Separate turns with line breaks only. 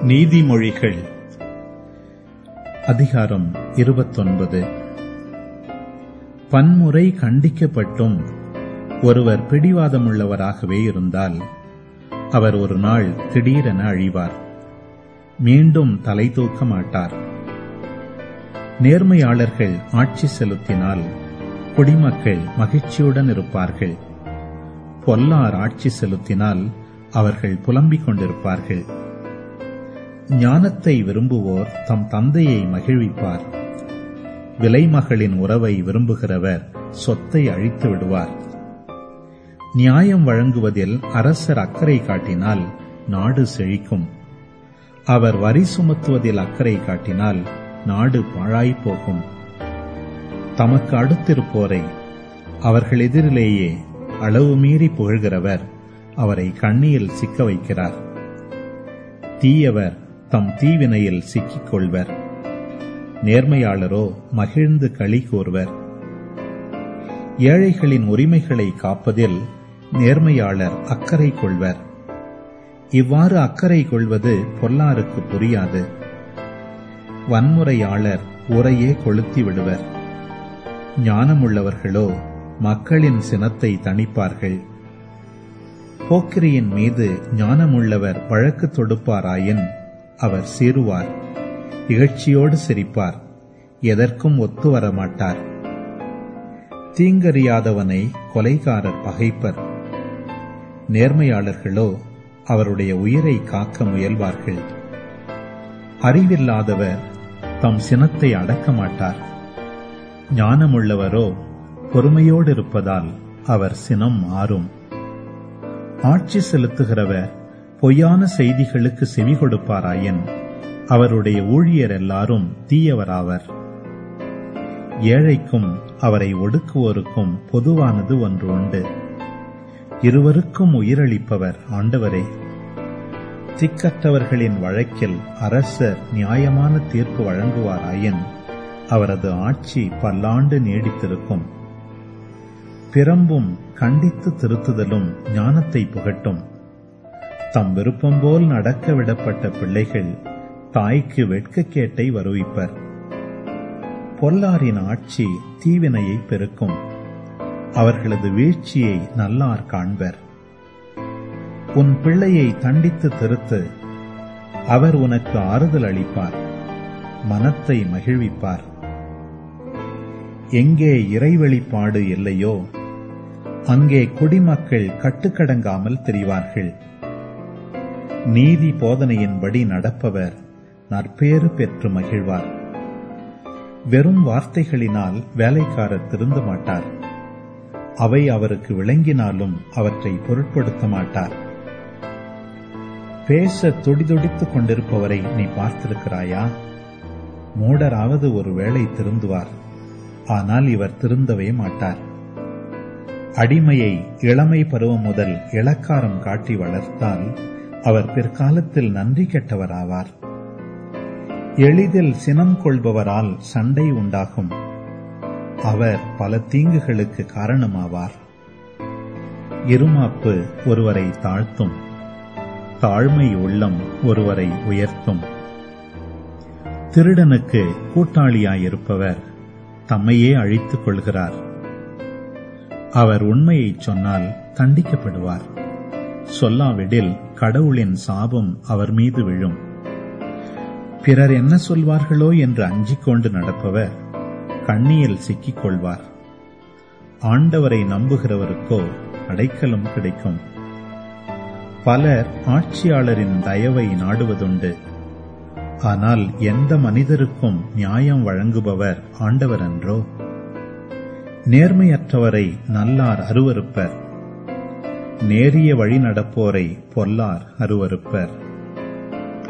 நீதிமொழிகள் அதிகாரம் இருபத்தொன்பது பன்முறை கண்டிக்கப்பட்டும் ஒருவர் பிடிவாதமுள்ளவராகவே இருந்தால் அவர் ஒரு நாள் திடீரென அழிவார் மீண்டும் தலை தூக்க மாட்டார் நேர்மையாளர்கள் ஆட்சி செலுத்தினால் குடிமக்கள் மகிழ்ச்சியுடன் இருப்பார்கள் பொல்லார் ஆட்சி செலுத்தினால் அவர்கள் புலம்பிக் கொண்டிருப்பார்கள் ஞானத்தை விரும்புவோர் தம் தந்தையை மகிழ்விப்பார் விலைமகளின் உறவை விரும்புகிறவர் சொத்தை அழித்து விடுவார் நியாயம் வழங்குவதில் அரசர் அக்கறை காட்டினால் நாடு செழிக்கும் அவர் வரி சுமத்துவதில் அக்கறை காட்டினால் நாடு பாழாய்ப் போகும் தமக்கு அடுத்திருப்போரை அவர்கள் எதிரிலேயே அளவு மீறி புகழ்கிறவர் அவரை கண்ணியில் சிக்க வைக்கிறார் தீயவர் தம் தீவினையில் சிக்கிக் கொள்வர் நேர்மையாளரோ மகிழ்ந்து களி கூறுவர் ஏழைகளின் உரிமைகளை காப்பதில் நேர்மையாளர் அக்கறை கொள்வர் இவ்வாறு அக்கறை கொள்வது பொல்லாருக்கு புரியாது வன்முறையாளர் உரையே கொளுத்தி விடுவர் ஞானமுள்ளவர்களோ மக்களின் சினத்தை தணிப்பார்கள் போக்கிரியின் மீது ஞானமுள்ளவர் வழக்கு தொடுப்பாராயின் அவர் சீருவார் இகழ்ச்சியோடு சிரிப்பார் எதற்கும் ஒத்து வரமாட்டார் தீங்கறியாதவனை கொலைகாரர் பகைப்பர் நேர்மையாளர்களோ அவருடைய உயிரை காக்க முயல்வார்கள் அறிவில்லாதவர் தம் சினத்தை அடக்க மாட்டார் ஞானமுள்ளவரோ பொறுமையோடு இருப்பதால் அவர் சினம் மாறும் ஆட்சி செலுத்துகிறவர் பொய்யான செய்திகளுக்கு செவி கொடுப்பாராயின் அவருடைய ஊழியர் எல்லாரும் தீயவராவர் ஏழைக்கும் அவரை ஒடுக்குவோருக்கும் பொதுவானது ஒன்று உண்டு இருவருக்கும் உயிரளிப்பவர் ஆண்டவரே திக்கற்றவர்களின் வழக்கில் அரசர் நியாயமான தீர்ப்பு வழங்குவாராயின் அவரது ஆட்சி பல்லாண்டு நீடித்திருக்கும் பிரம்பும் கண்டித்து திருத்துதலும் ஞானத்தை புகட்டும் தம் விருப்பம் போல் நடக்க விடப்பட்ட பிள்ளைகள் தாய்க்கு வெட்கக்கேட்டை வருவிப்பர் பொல்லாரின் ஆட்சி தீவினையை பெருக்கும் அவர்களது வீழ்ச்சியை நல்லார் காண்பர் உன் பிள்ளையை தண்டித்து திருத்து அவர் உனக்கு ஆறுதல் அளிப்பார் மனத்தை மகிழ்விப்பார் எங்கே இறைவழிப்பாடு இல்லையோ அங்கே குடிமக்கள் கட்டுக்கடங்காமல் தெரிவார்கள் நீதி போதனையின்படி நடப்பவர் நற்பேறு பெற்று மகிழ்வார் வெறும் வார்த்தைகளினால் வேலைக்காரர் திருந்த மாட்டார் அவை அவருக்கு விளங்கினாலும் அவற்றை பொருட்படுத்த மாட்டார் பேச துடிதுடித்துக் கொண்டிருப்பவரை நீ பார்த்திருக்கிறாயா மூடராவது ஒரு வேளை திருந்துவார் ஆனால் இவர் திருந்தவே மாட்டார் அடிமையை இளமை பருவம் முதல் இளக்காரம் காட்டி வளர்த்தால் அவர் பிற்காலத்தில் நன்றி கெட்டவராவார் எளிதில் சினம் கொள்பவரால் சண்டை உண்டாகும் அவர் பல தீங்குகளுக்கு காரணமாவார் இருமாப்பு ஒருவரை தாழ்த்தும் தாழ்மை உள்ளம் ஒருவரை உயர்த்தும் திருடனுக்கு கூட்டாளியாயிருப்பவர் தம்மையே அழித்துக் கொள்கிறார் அவர் உண்மையை சொன்னால் தண்டிக்கப்படுவார் சொல்லாவிடில் கடவுளின் சாபம் அவர் மீது விழும் பிறர் என்ன சொல்வார்களோ என்று அஞ்சிக் கொண்டு நடப்பவர் கண்ணியில் சிக்கிக் கொள்வார் ஆண்டவரை நம்புகிறவருக்கோ அடைக்கலம் கிடைக்கும் பலர் ஆட்சியாளரின் தயவை நாடுவதுண்டு ஆனால் எந்த மனிதருக்கும் நியாயம் வழங்குபவர் ஆண்டவர் அன்றோ நேர்மையற்றவரை நல்லார் அருவருப்பர் நேரிய வழி நடப்போரை பொல்லார் அருவருப்பர்